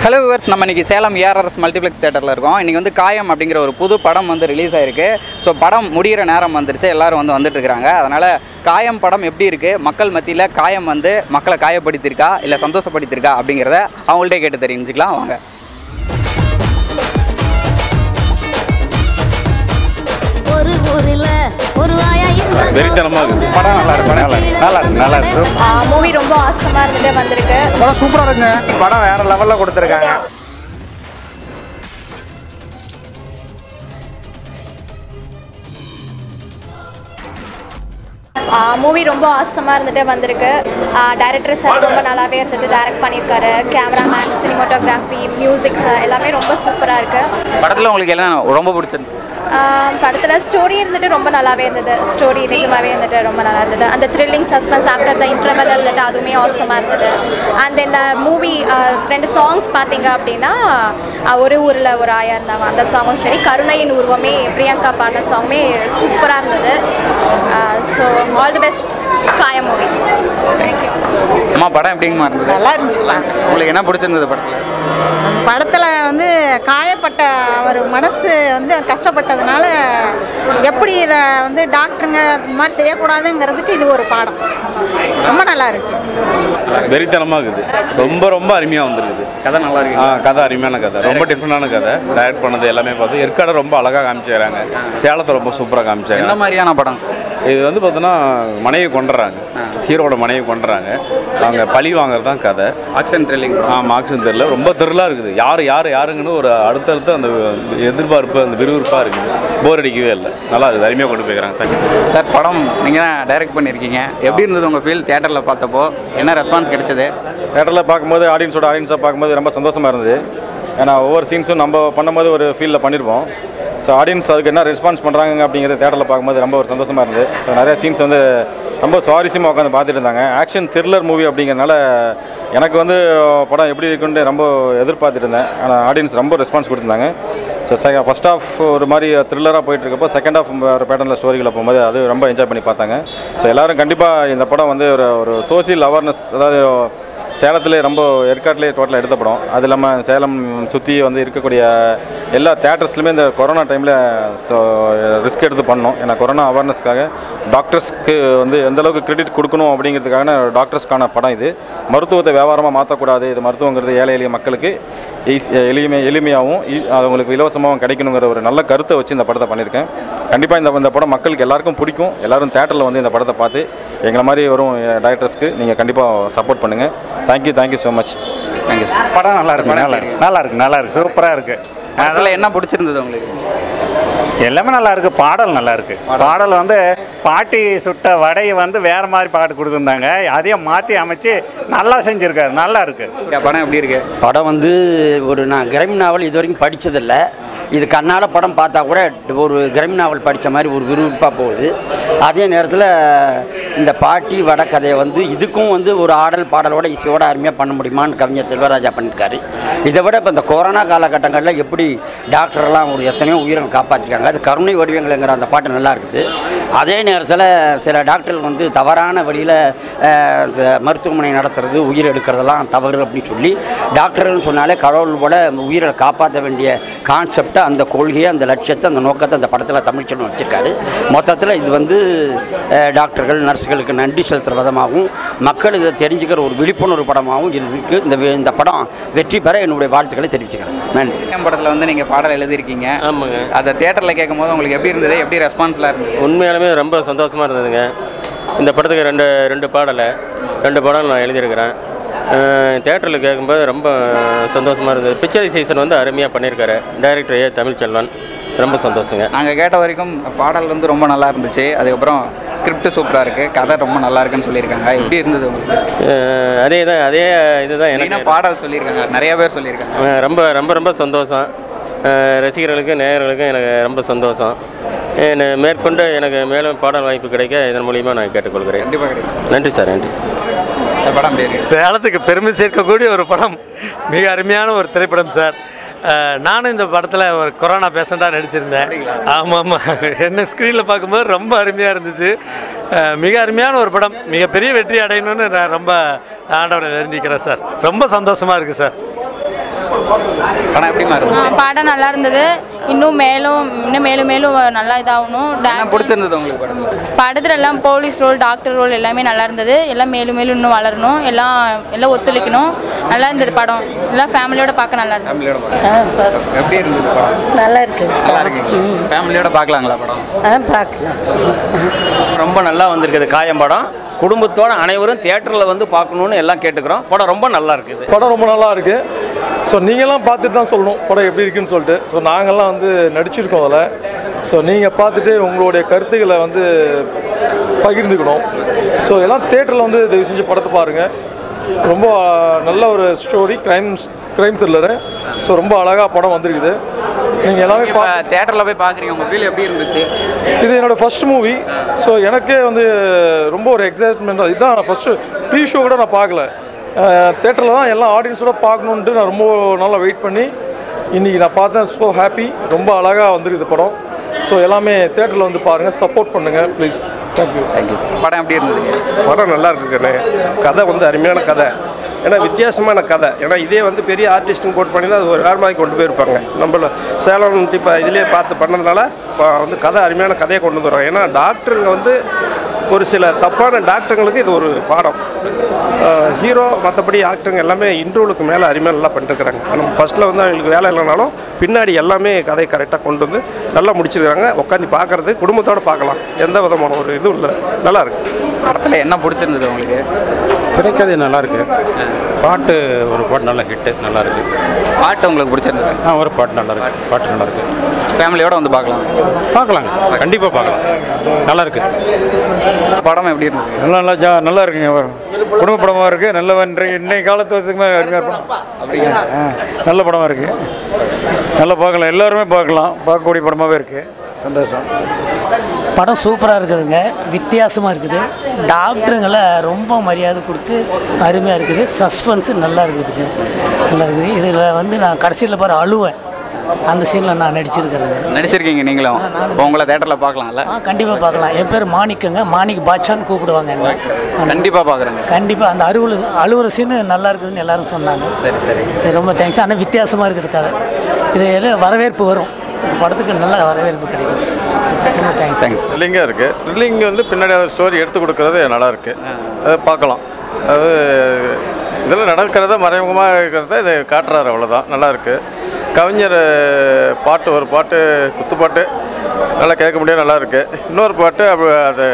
Hello viewers நம்ம இன்னைக்கு Salem ARS multiplex தேட்டரில் இருக்கோம் இன்றைக்கி வந்து காயம் அப்படிங்கிற ஒரு புது படம் வந்து ரிலீஸ் ஆயிருக்கு ஸோ படம் முடிகிற நேரம் வந்துருச்சு எல்லாரும் வந்து வந்துட்டு இருக்காங்க அதனால் காயம் படம் எப்படி இருக்குது மக்கள் மத்தியில் காயம் வந்து மக்களை காயப்படுத்தியிருக்கா இல்லை சந்தோஷப்படுத்தியிருக்கா அப்படிங்கிறத அவங்கள்ட்டே கேட்டு தெரிஞ்சுக்கலாம் வாங்க ஒரு ஊர்ல ஒரு வாயா இருந்தாங்க. வெறித்தனமா இருக்குது. அவங்க படம் நல்லா இருக்கு, நல்லா இருக்கு, நல்லா இருக்கு, நல்லா இருக்கு. மூவி ரொம்ப ஆசமாக இருந்துட்டு வந்திருக்கு படம் சூப்பராக இருக்குங்க படம் வேறு லெவலில் கொடுத்துருக்காங்க மூவி ரொம்ப ஆசமாக இருந்துட்டு வந்திருக்கு டைரக்டர் சார் ரொம்ப நல்லாவே இருந்துட்டு டைரக்ட் பண்ணியிருக்காரு கேமராமேன் சினிமாட்டோகிராஃபி மியூசிக்ஸ் எல்லாமே ரொம்ப சூப்பராக இருக்குது படத்தில் உங்களுக்கு என்ன ரொம்ப பிடிச்சிருக்கு படத்தில் ஸ்டோரி இருந்துட்டு ரொம்ப நல்லாவே இருந்தது ஸ்டோரி நிஜமாவே இருந்துட்டு ரொம்ப நல்லா இருந்தது அந்த thrilling suspense after the interval இருந்துட்டு அதுவுமே அவசமாக இருந்தது அண்ட் தென் மூவி ரெண்டு சாங்ஸ் பார்த்தீங்க அப்படின்னா அஹ், ஒரு ஊரில் ஒரு ஆயா இருந்தாங்க அந்த சாங்கும் சரி கருணையின் உருவமே பிரியங்கா பாடின சாங்குமே சூப்பராக இருந்தது ஸோ ஆல் தி பெஸ்ட் காய மூவி தேங்க்யூ அம்மா படம் எப்படிங்கம்மா இருந்தது நல்லா இருந்துச்சுப்பா உங்களுக்கு என்ன பிடிச்சிருந்தது படத்தில் படத்தில் வந்து காயப்பட்ட அவர் மனசு வந்து கஷ்டப்பட்டதுனால எப்படி இதை வந்து டாக்டருங்க இந்த மாதிரி செய்யக்கூடாதுங்கிறதுக்கு இது ஒரு பாடம் ரொம்ப நல்லா இருந்துச்சு வெறித்தனமாக இருக்குது ரொம்ப ரொம்ப அருமையாக வந்திருக்குது கதை நல்லா இருக்கு ஆ கதை அருமையான கதை ரொம்ப டிஃப்ரெண்டான கதை டைரக்ட் பண்ணது எல்லாமே பார்த்து ஏற்காடை ரொம்ப அழகாக காமிச்சிக்கிறாங்க சேலத்தை ரொம்ப சூப்பராக எந்த காமிச்சாங்க மாதிரியான படம் இது வந்து பார்த்தோன்னா மனைவி கொண்டுறாங்க ஹீரோட மனைவி கொண்டுறாங்க அவங்க பழி வாங்குறது தான் கதை ஆக்ஷன் த்ரில்லிங் ஆ மார்க்ஸ்னு தெரியல ரொம்ப த்ரில்லாக இருக்குது யார் யார் யாருங்கன்னு ஒரு அடுத்தடுத்து அந்த எதிர்பார்ப்பு அந்த விறுவிறுப்பாக இருக்குது போர் அடிக்கவே இல்லை நல்லா இருக்குது அருமையாக கொண்டு போய்க்கிறாங்க தேங்க்யூ சார் படம் நீங்கள் தான் டைரக்ட் பண்ணியிருக்கீங்க எப்படி இருந்தது உங்கள் ஃபீல் தியேட்டரில் பார்த்தப்போ என்ன ரெஸ்பான்ஸ் கிடைச்சது தேட்டரில் பார்க்கும்போது ஆடியன்ஸோட ஆடியன்ஸாக பார்க்கும்போது ரொம்ப சந்தோஷமாக இருந்தது ஏன்னா ஒவ்வொரு சீன்ஸும் நம்ம பண்ணும்போது ஒரு ஃபீலில் பண்ணியிருப்போம் ஸோ ஆடியன்ஸ் அதுக்கு என்ன ரெஸ்பான்ஸ் பண்ணுறாங்க அப்படிங்கிறது தேட்டரில் பார்க்கும்போது ரொம்ப ஒரு சந்தோஷமாக இருந்தது ஸோ நிறைய சீன்ஸ் வந்து ரொம்ப சுவாரஸ்யமாக உட்காந்து பார்த்துட்டு இருந்தாங்க ஆக்ஷன் த்ரில்லர் மூவி அப்படிங்கிறனால எனக்கு வந்து படம் எப்படி இருக்குன்னு ரொம்ப எதிர்பார்த்துட்டு இருந்தேன் ஆனால் ஆடியன்ஸ் ரொம்ப ரெஸ்பான்ஸ் கொடுத்துருந்தாங்க ஸோ செக ஃபஸ்ட் ஆஃப் ஒரு மாதிரி த்ரில்லராக போயிட்டு இருக்கப்போ செகண்ட் ஆஃப் ஒரு பேட்டர்னில் ஸ்டோரிகளை போகும்போது அது ரொம்ப என்ஜாய் பண்ணி பார்த்தாங்க ஸோ எல்லோரும் கண்டிப்பாக இந்த படம் வந்து ஒரு ஒரு சோசியல் அவேர்னஸ் அதாவது சேலத்திலே ரொம்ப ஏற்காட்டிலே டோட்டலாக எடுத்த படம் அது இல்லாமல் சேலம் சுற்றி வந்து இருக்கக்கூடிய எல்லா தேட்டர்ஸ்லையுமே இந்த கொரோனா டைமில் ஸோ ரிஸ்க் எடுத்து பண்ணோம் ஏன்னா கொரோனா அவேர்னஸ்க்காக டாக்டர்ஸ்க்கு வந்து எந்த அளவுக்கு கிரெடிட் கொடுக்கணும் அப்படிங்கிறதுக்கான டாக்டர்ஸ்க்கான படம் இது மருத்துவத்தை வியாபாரமாக மாற்றக்கூடாது இது மருத்துவங்கிறது ஏழை எளிய மக்களுக்கு ஈஸ் எளிமை எளிமையாகவும் ஈ- அவங்களுக்கு இலவசமாகவும் கிடைக்கணுங்கிற ஒரு நல்ல கருத்தை வச்சு இந்த படத்தை பண்ணியிருக்கேன் கண்டிப்பாக இந்த இந்த படம் மக்களுக்கு எல்லாருக்கும் பிடிக்கும் எல்லாரும் தேட்டரில் வந்து இந்த படத்தை பார்த்து எங்களை மாதிரி வரும் டைரக்டர்ஸ்க்கு நீங்கள் கண்டிப்பாக சப்போர்ட் பண்ணுங்கள் thank you thank you so much thank you sir படம் நல்லா இருக்கு நல்லா இருக்கு நல்லா இருக்கு நல்லா இருக்கு சூப்பராக இருக்கு அதில் என்ன பிடிச்சிருந்தது உங்களுக்கு எல்லாமே நல்லா இருக்கு பாடல் நல்லா இருக்கு பாடல் வந்து பாட்டி சுட்ட வடையை வந்து வேற மாதிரி பாட்டு கொடுத்துருந்தாங்க அதையும் மாற்றி அமைச்சு நல்லா செஞ்சிருக்காரு நல்லா இருக்கு இந்த படம் எப்படி இருக்கு படம் வந்து ஒரு நான் கிரைம் நாவல் இது வரைக்கும் படித்ததில்லை இது கண்ணால் படம் பார்த்தா கூட ஒரு கிரைம் நாவல் படித்த மாதிரி ஒரு விறுவிறுப்பாக போகுது அதே நேரத்தில் இந்த பாட்டி வட கதையை வந்து இதுக்கும் வந்து ஒரு ஆடல் பாடலோட இசையோட அருமையாக பண்ண முடியுமான்னு கவிஞர் செல்வராஜா பண்ணியிருக்காரு இதை விட இப்போ இந்த கொரோனா காலகட்டங்களில் எப்படி டாக்டர்லாம் ஒரு எத்தனையோ உயிரை காப்பாற்றிருக்காங்க அது கருணை வடிவங்கள்ங்கிற அந்த பாட்டு நல்லா இருக்குது அதே நேரத்தில் சில டாக்டர்கள் வந்து தவறான வழியில் மருத்துவமனை நடத்துறது உயிர் எடுக்கிறதெல்லாம் தவறு அப்படின்னு சொல்லி டாக்டர்கள்னு சொன்னாலே கடவுள் போல உயிரை காப்பாற்ற வேண்டிய கான்செப்டை அந்த கொள்கையை அந்த லட்சியத்தை அந்த நோக்கத்தை அந்த படத்தில் தமிழ்ச்செல்வன் வச்சுருக்காரு மொத்தத்தில் இது வந்து அஹ், டாக்டர்கள் நர்ஸுகளுக்கு நன்றி செலுத்துகிற விதமாகவும் மக்கள் இதை தெரிஞ்சுக்கிற ஒரு விழிப்புணர்வு படமாகவும் இருக்கு இந்த வே- இந்த படம் வெற்றி பெற என்னுடைய வாழ்த்துக்களை தெரிவிச்சுக்கிறேன் நன்றி என் படத்தில் வந்து நீங்கள் பாடல் எழுதியிருக்கீங்க ஆமாங்க அதை தேட்டரில் கேட்கும் போது உங்களுக்கு எப்படி இருந்தது எப்படி ரெஸ்பான்ஸ்லாம் இருந்தது உண்மையாலுமே ரொம்ப சந்தோஷமாக இருந்ததுங்க இந்த படத்துக்கு ரெண்டு ரெண்டு பாடலை ரெண்டு பாடல் நான் எழுதியிருக்கிறேன் தேட்டரில் கேட்கும்போது ரொம்ப சந்தோஷமாக இருந்தது பிக்சரைசேஷன் வந்து அருமையாக பண்ணியிருக்காரு டைரக்டர் ஏ தமிழ்ச்செல்வன் ரொம்ப சந்தோஷங்க நாங்கள் கேட்ட வரைக்கும் பாடல் வந்து ரொம்ப நல்லா இருந்துச்சு அதுக்கப்புறம் ஸ்கிரிப்ட் சூப்பராக இருக்குது கதை ரொம்ப நல்லா இருக்குன்னு சொல்லியிருக்காங்க எப்படி இருந்தது உங்களுக்கு அஹ் அதே தான் அதே இதுதான் மெயினாக எனக்கு பாடல் சொல்லியிருக்காங்க நிறைய பேர் சொல்லியிருக்காங்க அஹ் ரொம்ப ரொம்ப ரொம்ப சந்தோஷம் அஹ் ரசிகர்களுக்கு நேயர்களுக்கும் எனக்கு ரொம்ப சந்தோஷம் என்ன மேற்கொண்டு எனக்கு மேலும் பாடல் வாய்ப்பு கிடைக்க இதன் மூலிமா நான் கேட்டுக்கொள்கிறேன் கண்டிப்பாக கிடைக்கும் நன்றி சார் நன்றி சார் இந்த படம் எப்படி இருக்கு சேலத்துக்கு பெருமை சேர்க்கக்கூடிய ஒரு படம் மிக அருமையான ஒரு திரைப்படம் சார் அஹ், நானும் இந்த படத்தில் ஒரு கொரோனா பேஷண்ட்டாக நடிச்சிருந்தேன் ஆமாம் ஆமாம் என்ன ஸ்க்ரீனில் பார்க்கும்போது ரொம்ப அருமையாக இருந்துச்சு அஹ், மிக அருமையான ஒரு படம் மிகப்பெரிய வெற்றி அடையணும்னு நான் ரொம்ப ஆண்டவரை வேண்டிக்கிறேன் சார் ரொம்ப சந்தோஷமாக இருக்குது சார் படம் எப்படிமா இருந்துச்சு பாடம் நல்லா இருந்தது இன்னும் மேலும் இன்னும் மேலும் மேலும் நல்லா இதாகணும் என்ன பிடிச்சிருந்தது உங்களுக்கு படத்தில் படத்துல எல்லாம் போலீஸ் ரோல் டாக்டர் ரோல் எல்லாமே நல்லா இருந்தது எல்லாம் மேலும் மேலும் இன்னும் வளரணும் எல்லாம் எல்லாம் ஒத்துழைக்கணும் நல்லா இருந்தது படம் எல்லாம் ஃபேமிலியோட பார்க்க நல்லா இருந்தது ஃபேமிலியோட எப்படி இருந்தது படம் நல்லா இருக்கு நல்லா இருக்குங்களா ஃபேமிலியோட பார்க்கலாங்களா படம் ஆ பார்க்கலாம் ரொம்ப நல்லா வந்திருக்குது காயம் படம் குடும்பத்தோட அனைவரும் தியேட்டரில் வந்து பார்க்கணுன்னு எல்லாம் கேட்டுக்கிறோம் படம் ரொம்ப நல்லா இருக்குது படம் ரொம்ப நல்லா இருக்கு ஸோ நீங்கள்லாம் பார்த்துட்டு தான் சொல்லணும் படம் எப்படி இருக்குன்னு சொல்லிட்டு ஸோ நாங்கள்லாம் வந்து நடிச்சிருக்கோம் அதில் ஸோ நீங்கள் பார்த்துட்டு உங்களுடைய கருத்துக்களை வந்து பகிர்ந்துக்கணும் ஸோ எல்லாம் தேட்டரில் வந்து தயவு செஞ்சு படத்தை பாருங்கள் ரொம்ப நல்ல ஒரு story crime crime thriller so ரொம்ப அழகாக படம் வந்திருக்குது நீங்கள் எல்லாமே இப்போ தேட்டரில் போய் பார்க்குறீங்க உங்கள் ஃபீல் எப்படி இருந்துச்சு இது என்னோட ஃபர்ஸ்ட் மூவி ஸோ எனக்கே வந்து ரொம்ப ஒரு எக்ஸைட்மெண்ட் இதுதான் ஃபஸ்ட்டு ப்ரீ ஷோ கூட நான் பார்க்கல தேட்டரில் தான் எல்லா ஆடியன்ஸோட பார்க்கணுன்ட்டு நான் ரொம்ப நாளாக வெயிட் பண்ணி இன்றைக்கி நான் பார்த்தேன் ஸோ ஹாப்பி ரொம்ப அழகாக வந்திருக்குது படம் ஸோ எல்லாமே தேட்டரில் வந்து பாருங்கள் சப்போர்ட் பண்ணுங்கள் ப்ளீஸ் தேங்க்யூ தேங்க்யூ படம் எப்படி இருந்ததுங்க படம் நல்லா இருக்குண்ணே கதை வந்து அருமையான கதை ஏன்னா வித்தியாசமான கதை ஏன்னா இதே வந்து பெரிய ஆர்டிஸ்ட்டுங்க போட்டு பண்ணினா அது ஒரு வேறு மாதிரி கொண்டு போயிருப்பாங்க நம்மள சேலம் இப்போ இதுலேயே பார்த்து பண்ணதுனால இப்போ வந்து கதை அருமையான கதையை கொண்டு வந்துடுறோம் ஏன்னா டாக்டருங்க வந்து ஒரு சில தப்பான டாக்டருங்களுக்கு இது ஒரு பாடம் ஹீரோ மற்றபடி ஆக்டருங்க எல்லாமே இன்டர்வலுக்கு மேலே அருமையாக நல்லா பண்ணிருக்கிறாங்க நம்ம ஃபஸ்ட்டில் வந்து அவங்களுக்கு வேலை இல்லைனாலும் பின்னாடி எல்லாமே கதையை கரெக்டாக கொண்டு வந்து நல்லா முடிச்சிருக்காங்க உட்காந்து பார்க்குறது குடும்பத்தோடு பார்க்கலாம் எந்த விதமான ஒரு இதுவும் இல்லை நல்லா இருக்கு படத்தில் என்ன பிடிச்சிருந்தது உங்களுக்கு திரைக்கதை நல்லா இருக்கு பாட்டு ஒரு பாட்டு நல்ல ஹிட்டு நல்லா இருக்கு பாட்டு உங்களுக்கு பிடிச்சிருந்தது ஆ ஒரு பாட்டு நல்லா இருக்கு பாட்டு நல்லா இருக்கு ஃபேமிலியோட வந்து பார்க்கலாம் பார்க்கலாங்க கண்டிப்பாக பார்க்கலாம் நல்லா இருக்கு படம் எப்படி இருந்தது நல்லா நல்லா ஜா நல்லா இருக்குங்க குடும்ப படமாக இருக்குது நல்ல இன்றைக்கு இன்னைக்கு காலத்துக்கு அருமையாக இருக்கும் ஆ, நல்ல படமாக இருக்குது நல்லா பார்க்கலாம் எல்லாருமே பார்க்கலாம் பார்க்கக்கூடிய படமாகவே இருக்குது சந்தோஷம் படம் சூப்பராக இருக்குதுங்க வித்தியாசமாக இருக்குது டாக்டருங்களை ரொம்ப மரியாதை கொடுத்து அருமையாக இருக்குது சஸ்பென்ஸு நல்லா இருக்குதுங்க நல்லா இருக்குது இதில் வந்து நான் கடைசியில் பாரு அழுவேன் அந்த சீனில் நான் நடிச்சிருக்கிறேங்க நடிச்சிருக்கீங்க நீங்களும் உங்களை தேட்டரில் பார்க்கலாம்ல ஆ கண்டிப்பாக பார்க்கலாம் என் பேர் மாணிக்கங்க மாணிக் பாட்சான்னு கூப்பிடுவாங்க என்ன கண்டிப்பாக பார்க்குறேங்க கண்டிப்பாக அந்த அறுவல் அழுவுற சீனு நல்லா இருக்குதுன்னு எல்லாரும் சொன்னாங்க சரி சரி இது ரொம்ப தேங்க்ஸ் ஆனால் வித்தியாசமாக இருக்குது கதை இது எல்லாம் வரவேற்பு வரும் இந்த படத்துக்கு நல்ல வரவேற்பு கிடைக்கும் ரொம்ப தேங்க்ஸ் தேங்க்ஸ் த்ரில்லிங்காக இருக்குது த்ரில்லிங் வந்து பின்னாடி ஸ்டோரி எடுத்து கொடுக்கறது நல்லா இருக்குது அதை பார்க்கலாம் அது இதில் நடக்கிறத மறைமுகமாக இருக்கிறத இது காட்டுறாரு அவ்வளோதான் நல்லா இருக்குது கவிஞர் பாட்டு ஒரு பாட்டு குத்துப்பாட்டு நல்லா கேட்க முடியாது நல்லா இருக்குது இன்னொரு பாட்டு அப்ப அது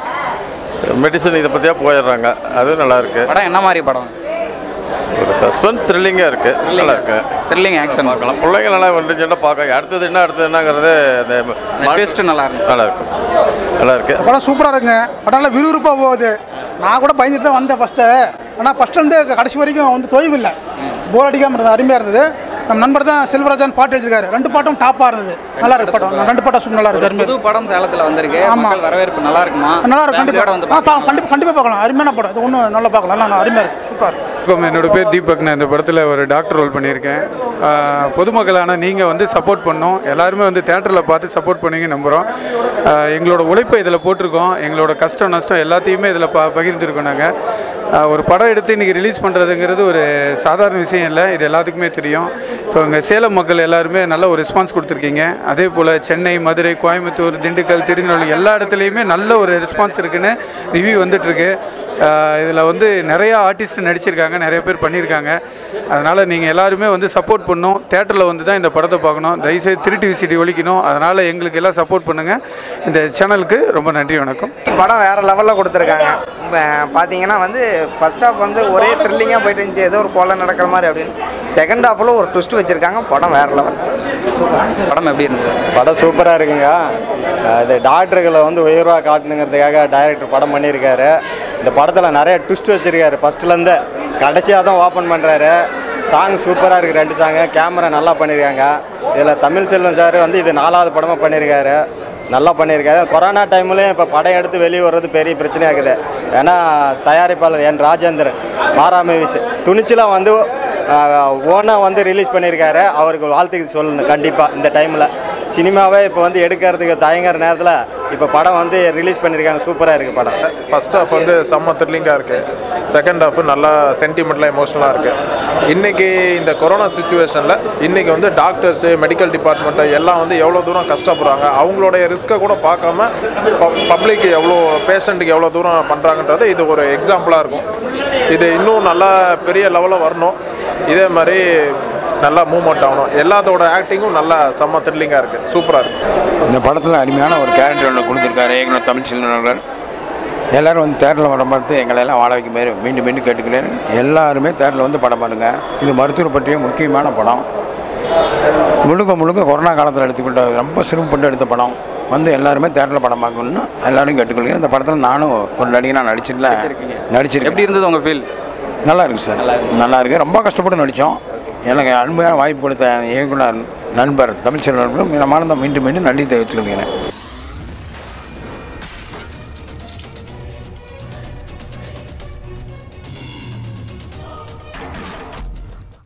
மெடிசன் இதை பற்றியா போயிடுறாங்க அது நல்லா இருக்குது படம் என்ன மாதிரி படம் ஒரு சஸ்பென்ஸ் த்ரில்லிங்காக இருக்குது நல்லா இருக்கு த்ரில்லிங் ஆக்ஷன் பார்க்கலாம் பிள்ளைங்க நல்லா வந்துச்சுன்னா பார்க்க அடுத்தது என்ன அடுத்தது என்னங்கிறது அந்த twist நல்லா இருக்கு நல்லா இருக்கு நல்லா இருக்கு படம் சூப்பராக இருக்குங்க படம் நல்லா விறுவிறுப்பாக போகுது நான் கூட பயந்துட்டு தான் வந்தேன் ஃபஸ்ட்டு ஆனால் ஃபஸ்ட்டு வந்து கடைசி வரைக்கும் வந்து தொய்வு இல்லை போர் அடிக்காமல் இருந்தது அருமையாக இருந்தது நம்ம நண்பர் தான் செல்வராஜன் பாட்டு எழுதிருக்காரு ரெண்டு பாட்டும் டாப்பாக இருந்தது நல்லா இருக்கு படம் ரெண்டு பாட்டும் சூப்பர் நல்லா இருக்கு அருமையாக புது படம் சேலத்தில் வந்திருக்கு ஆமா. மக்கள் வரவேற்பு நல்லா இருக்குமா நல்லா இருக்கும் ஃபேமிலியோட கண்டிப்பாக வந்து ஆ பா கண்டிப்பாக கண்டிப்பாக பார்க்கலாம் அருமையான படம் இது ஒன்றும் நல்லா பார்க்கலாம் நல்லா அருமையாக இருக்கு சூப்பராக இருக்கு வணக்கம் என்னோட பேர் தீபக் நான் இந்த படத்தில் ஒரு டாக்டர் ரோல் பண்ணியிருக்கேன் ஆஹ் பொதுமக்களான நீங்கள் வந்து சப்போர்ட் பண்ணோம் எல்லாருமே வந்து தேட்டரில் பார்த்து சப்போர்ட் பண்ணுவீங்க நம்புகிறோம் ஆஹ் எங்களோட உழைப்பை இதில் போட்டிருக்கோம் எங்களோட கஷ்டம் நஷ்டம் எல்லாத்தையுமே இதில் ப பகிர்ந்துருக்கோம் நாங்கள் ஆஹ் ஒரு படம் எடுத்து இன்றைக்கி ரிலீஸ் பண்ணுறதுங்கிறது ஒரு சாதாரண விஷயம் இல்லை இது எல்லாத்துக்குமே தெரியும் இப்போ இங்கே சேலம் மக்கள் எல்லாருமே நல்ல ஒரு ரெஸ்பான்ஸ் கொடுத்துருக்கீங்க அதே போல் சென்னை மதுரை கோயம்புத்தூர் திண்டுக்கல் திருநெல்வேலி எல்லா இடத்துலையுமே நல்ல ஒரு ரெஸ்பான்ஸ் இருக்குன்னு ரிவ்யூ வந்துட்டுருக்கு இதில் வந்து நிறையா ஆர்டிஸ்ட் நடிச்சிருக்காங்க நிறைய பேர் பண்ணியிருக்காங்க அதனால் நீங்கள் எல்லாருமே வந்து சப்போர்ட் பண்ணணும் தேட்டரில் வந்து தான் இந்த படத்தை பார்க்கணும் தயவுசெய்து திருட்டி விசிடி ஒழிக்கணும் அதனால் எங்களுக்கு எல்லாம் சப்போர்ட் பண்ணுங்கள் இந்த சேனலுக்கு ரொம்ப நன்றி வணக்கம் படம் வேறு லெவலில் கொடுத்துருக்காங்க இப்போ பார்த்தீங்கன்னா வந்து ஃபர்ஸ்ட் ஹாஃப் வந்து ஒரே த்ரில்லிங்காக போயிட்டு இருந்துச்சு ஏதோ ஒரு கொலை நடக்கிற மாதிரி அப்படின்னு செகண்ட் ஹாஃபில் ஒரு ட்விஸ்ட் வச்சுருக்காங்க படம் வேறு லெவல் சூப்பர் படம் எப்படி இருந்தது படம் சூப்பராக இருக்குங்க இது டாக்டர்களை வந்து உயர்வாக காட்டணுங்கிறதுக்காக டைரக்டர் படம் பண்ணியிருக்காரு இந்த படத்தில் நிறைய ட்விஸ்ட் வச்சுருக்காரு ஃபஸ்ட்டுலேருந்து கடைசியாக தான் ஓப்பன் பண்ணுறாரு சாங் சூப்பராக இருக்குது ரெண்டு சாங்கு கேமரா நல்லா பண்ணியிருக்காங்க இதில் தமிழ் செல்வன் சார் வந்து இது நாலாவது படமாக பண்ணியிருக்காரு நல்லா பண்ணியிருக்காரு கொரோனா டைம்லேயும் இப்போ படம் எடுத்து வெளியே வர்றது பெரிய பிரச்சனையாக இருக்குது ஏன்னா தயாரிப்பாளர் என் ராஜேந்திரன் மாறா மூவிஸ் துணிச்சலாக வந்து ஓனாக வந்து ரிலீஸ் பண்ணியிருக்காரு அவருக்கு வாழ்த்துக்கு சொல்லணும் கண்டிப்பாக இந்த டைமில் சினிமாவே இப்போ வந்து எடுக்கிறதுக்கு தயங்குற நேரத்தில் இப்போ படம் வந்து ரிலீஸ் பண்ணியிருக்காங்க சூப்பராக இருக்குது படம் ஃபர்ஸ்ட் ஹாஃப் வந்து செம்ம த்ரில்லிங்காக இருக்குது செகண்ட் ஹாஃப் நல்லா சென்டிமெண்ட்லாம் எமோஷனலாக இருக்குது இன்றைக்கி இந்த கொரோனா சுச்சுவேஷனில் இன்றைக்கி வந்து டாக்டர்ஸு மெடிக்கல் டிபார்ட்மெண்ட்டு எல்லாம் வந்து எவ்வளோ தூரம் கஷ்டப்படுறாங்க அவங்களுடைய ரிஸ்க்கை கூட பார்க்காம பப்ளிக் எவ்வளோ பேஷண்ட்டுக்கு எவ்வளோ தூரம் பண்ணுறாங்கன்றது இது ஒரு எக்ஸாம்பிளாக இருக்கும் இது இன்னும் நல்லா பெரிய லெவலில் வரணும் இதே மாதிரி நல்லா மூவ்மெண்ட் ஆகணும் எல்லாத்தோட ஆக்டிங்கும் நல்லா செம்ம த்ரில்லிங்காக இருக்குது சூப்பராக இருக்குது இந்த படத்தில் அருமையான ஒரு கேரக்டர் ஒன்று கொடுத்துருக்காரு இயக்குனர் தமிழ்ச்செல்வன் அவர்கள் எல்லாரும் வந்து தேட்டரில் வர பார்த்து எங்களை எல்லாம் வாழ வைக்க மாதிரி மீண்டும் மீண்டும் கேட்டுக்கிறேன் எல்லாருமே தேட்டரில் வந்து படம் பாருங்க இது மருத்துவர் பற்றிய முக்கியமான படம் முழுக்க முழுக்க கொரோனா காலத்தில் எடுத்துக்கிட்ட ரொம்ப சிரமப்பட்டு எடுத்த படம் வந்து எல்லாருமே தேட்டரில் படம் பார்க்கணும்னு எல்லாரும் கேட்டுக்கொள்கிறேன் இந்த படத்தில் நானும் ஒரு நடிகனாக நடிச்சிடல நடிச்சிருக்கேன் எப்படி இருந்தது உங்கள் ஃபீல் நல்லா இருக்கு சார் நல்லா இருக்கு ரொம்ப கஷ்டப்பட்டு நடித்தோம் எனக்கு அருமையான வாய்ப்பு கொடுத்த இயக்குனர் நண்பர் தமிழ்ச்செல்வர்களும் மனமார்ந்த மீண்டும் மீண்டும் நன்றி தெரிவித்துக் கொள்கிறேன்